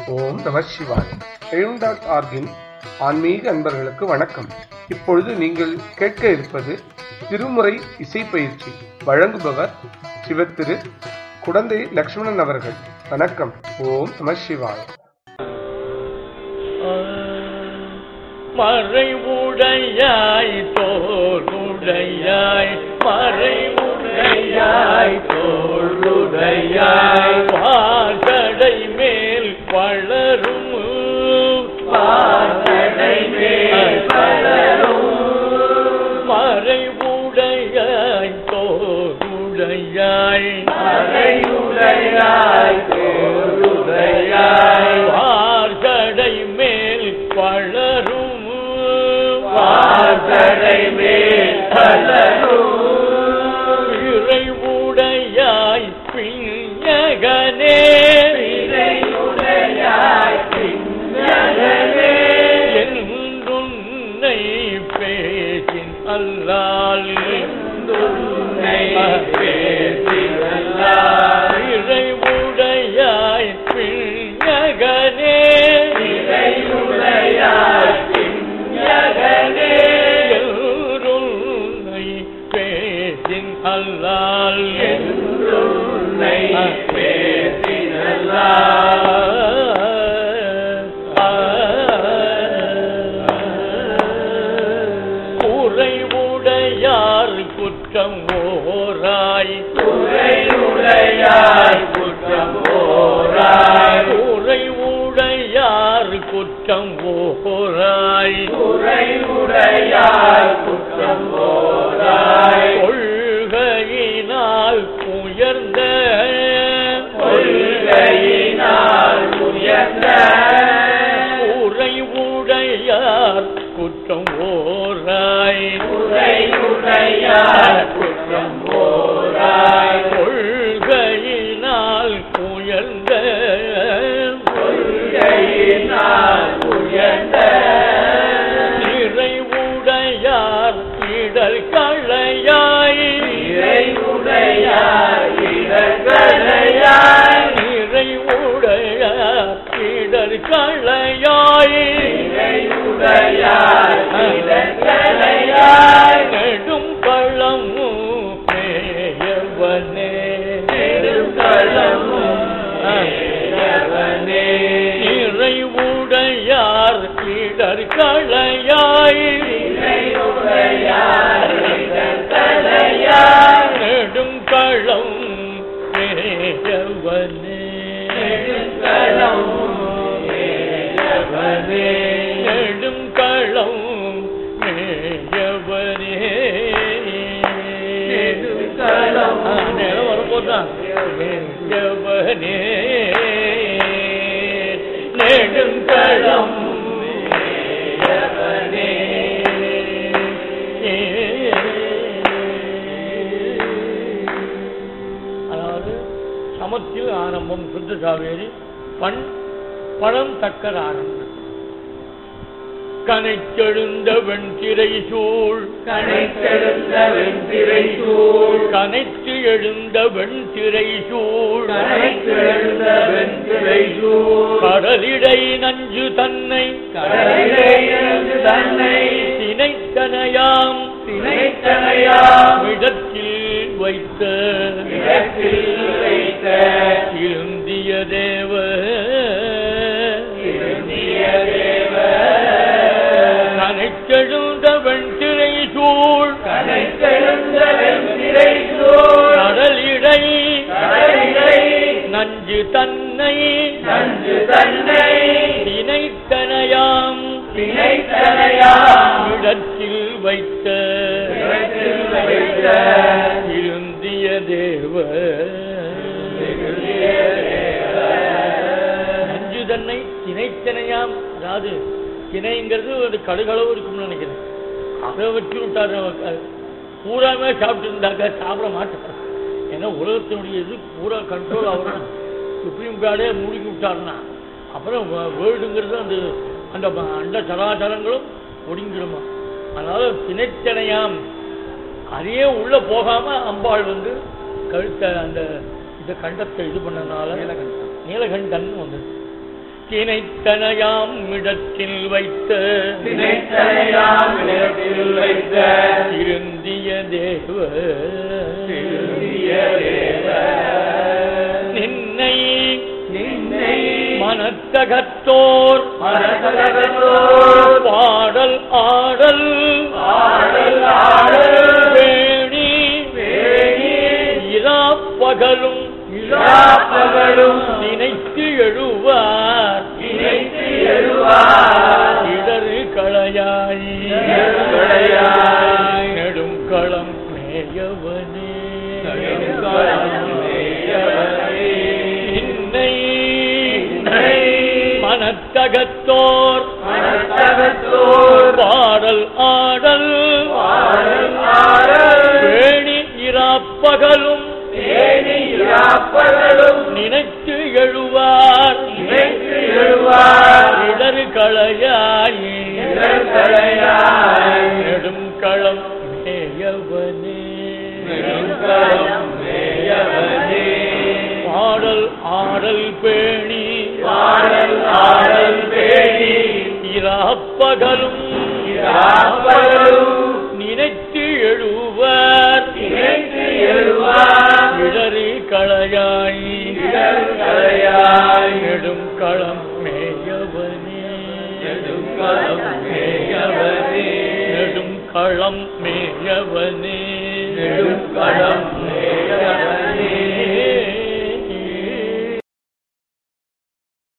ஓம் நம சிவாய் எழும் டாட் ஆர்கின் ஆன்மீக அன்பர்களுக்கு வணக்கம் இப்பொழுது நீங்கள் கேட்க இருப்பது திருமுறை இசை பயிற்சி வழங்குபவர் சிவத்திரு குடந்தை லக்ஷ்மணன் அவர்கள் வணக்கம் ஓம் நம சிவாய் மறைவுடையாய் தோளுடையாய் மறைவுடையாய் தோளுடையாய் பாசடை மேல் வளரும் பாசடை மேல் வளரும் மறைவுடையாய் தோளுடையாய் மறைவுடையாய் தோளுடையாய் வார்கடை மேல் வளரும் வார்கடை மேல் வளரும் இறைவுடையாய் பிஞகனே இறைவுடையாய் பிஞகனே என்றுன்னை பேசின் அல்லால் என்றுன்னை பேசின் அல்லால் இறைவுடையாய் பிஞகனே இறைவுடையாய் பிஞகனே என்றுன்னை பேசின் அல்லால் என்றுன்னை பேசின் குறைவுடையார் குற்றம் ஓராய் குறைவுடையார் குற்றம் ஓராய் குறைவுடையார் குற்றம் ஓராய் குறைவுடையார் குற்றம் ஓராய் கொள்கையினால் உயர்ந்த கொள்கையினால் உயர்ந்த உறைவுடையார் குற்றம் ஓராய் உறைவுடையார் குற்றம் ஓராய் கொள்கையினால் உயர்ந்த கொள்கையினால் உயர்ந்த நிறைவுடையார் இடர் களையாய் நிறைவுடையார் இடர் களையாய் நிறைவுடையார் இடர் களையாய் நிறைவுடையார் இடர் களையாய் நெடும் பழமும் மேயவனே நெடும் பழமும் மேயவனே நிறைவுடையார் இடர் களையாய் நிறைவுடையார் இடர் களையாய் நெடும் களம் மேயவனே நெடும் களம் மேயவனே நெடும் களம் மேயவனே நெடும் களம் நேரம் வரும்போதுதான் மேயவனே நெடுங்களம் மேயவனே அதாவது சமத்தில் ஆரம்பம் சுத்த சாவேரி பண் பழம் தக்கர் ஆரம்பம் கனைத்தெழுந்த வெண்திரை சூழ் கனைத்தெழுந்த வெண்திரை சூழ் கனைத்து எழுந்த வெண்திரை சூழ் கனைத்தெழுந்த வெண்திரை சூழ் கடலிடை நஞ்சு தன்னை கடலிலே இருந்து தன்னை தினைத்தனையாம் திணைத்தனையாம் இடத்தில் வைத்த இடத்தில் வைத்த இருந்திய தேவ திருந்திய தேவ கனைத்தெழுந்த வெண்திரை சூழ் கனைத்தெழுந்த வெண்திரை சூழ் கடலிடை கடலிலே நஞ்சு தன்னை நஞ்சு தன்னை தினைத்தனையாம் திணைத்தனையாம் இடத்தில் வைத்த இடத்தில் வைத்த இருந்திய தேவ திருந்திய தேவ நஞ்சு தன்னை தினைத்தனையாம் அதாவது தினைங்கிறது ஒரு கடுகளவு இருக்கும்னு நினைக்கிறேன் அதை வச்சு விட்டாரு அவர். பூராமே சாப்பிட்டு இருந்தாக்க சாப்பிட மாட்டார் ஏன்னா உலகத்தினுடைய இது பூரா கண்ட்ரோல் ஆகணும் சுப்ரீம் கார்டே மூடிக்கி விட்டாருன்னா அப்புறம் வேர்ல்டுங்கிறது அந்த அந்த ப- அண்ட சராச்சரங்களும் ஒடுங்கிடுமா அதனால திணைத்தனையாம் அதையே உள்ள போகாம அம்பாள் வந்து கழுத்தை அந்த இந்த கண்டத்தை இது பண்ணனால நீலகண்டன் வந்து தினைத்தனையாம் இடத்தில் வைத்த தினைத்தனையாம் இடத்தில் வைத்த திருந்திய தேவ திருந்திய தேவ நின்னை நின்னை மனத்தகத்தோர் மனசகத்தோர் பாடல் ஆடல் ஆடல் ஆடல் பேணி பேணி இராப்பகலும் இராப்பகலும் நினைத்து எழுவார் நினைத்து எழுவார் இடரு களையாய் இடரு களையாய் நெடும் களம் மேயவனே நெடுங்காலம் மேயவனே. இன்னை இன்னை மனத்தகத்தோர் மனசகத்தோர் பாடல் ஆடல் பாடல் ஆடல் பேணி இராப்பகலும் தேனி இராப்பகலும் நினைத்து எழுவார் நினைத்து எழுவார் இடரு களையாய் இடர் களையாய். நெடும் களம் மேயவனே நெடுங்காலம் மேயவனே. பாடல் ஆடல் பேணி பாடல் ஆடல் பேணி இராப்பகலும் இராப்பகலும் நினைத்து எழுவார் நினைத்து எழுவார் இடரு களையாய் இடர் களையாய். நெடும் களம் மேயவனே நெடுங்காலம் மேயவனே. நெடும் களம் மேயவனே நெடுங்காலம்